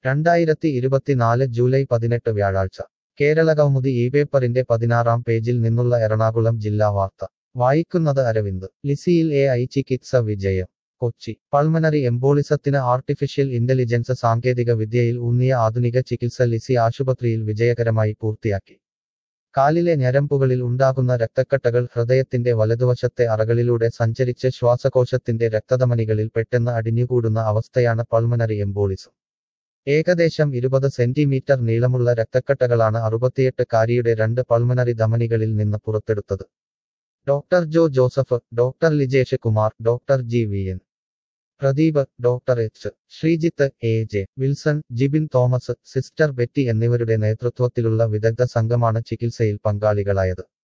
രണ്ടായിരത്തി ഇരുപത്തിനാല് ജൂലൈ പതിനെട്ട് വ്യാഴാഴ്ച കേരള കൗമുദി ഈ പേപ്പറിന്റെ പതിനാറാം പേജിൽ നിന്നുള്ള എറണാകുളം ജില്ലാ വാർത്ത വായിക്കുന്നത് അരവിന്ദ് ലിസിയിൽ എ ഐ ചികിത്സ വിജയം കൊച്ചി പൾമനറി എംബോളിസത്തിന് ആർട്ടിഫിഷ്യൽ ഇന്റലിജൻസ് സാങ്കേതിക വിദ്യയിൽ ഊന്നിയ ആധുനിക ചികിത്സ ലിസി ആശുപത്രിയിൽ വിജയകരമായി പൂർത്തിയാക്കി കാലിലെ ഞരമ്പുകളിൽ ഉണ്ടാകുന്ന രക്തക്കട്ടകൾ ഹൃദയത്തിന്റെ വലതുവശത്തെ അറകളിലൂടെ സഞ്ചരിച്ച് ശ്വാസകോശത്തിന്റെ രക്തധമനികളിൽ പെട്ടെന്ന് അടിഞ്ഞുകൂടുന്ന അവസ്ഥയാണ് പൾമനറി എംബോളിസം ഏകദേശം ഇരുപത് സെന്റിമീറ്റർ നീളമുള്ള രക്തക്കട്ടകളാണ് അറുപത്തിയെട്ട് കാരിയുടെ രണ്ട് പൾമനറി ധമനികളിൽ നിന്ന് പുറത്തെടുത്തത് doctor Jo Joseph doctor Lijesh Kumar doctor G V N Pradeep doctor H Sreejith A J Wilson Jibin Thomas sister Betty എന്നിവരുടെ നേതൃത്വത്തിലുള്ള വിദഗ്ധ സംഘമാണ് ചികിത്സയിൽ പങ്കാളികളായത്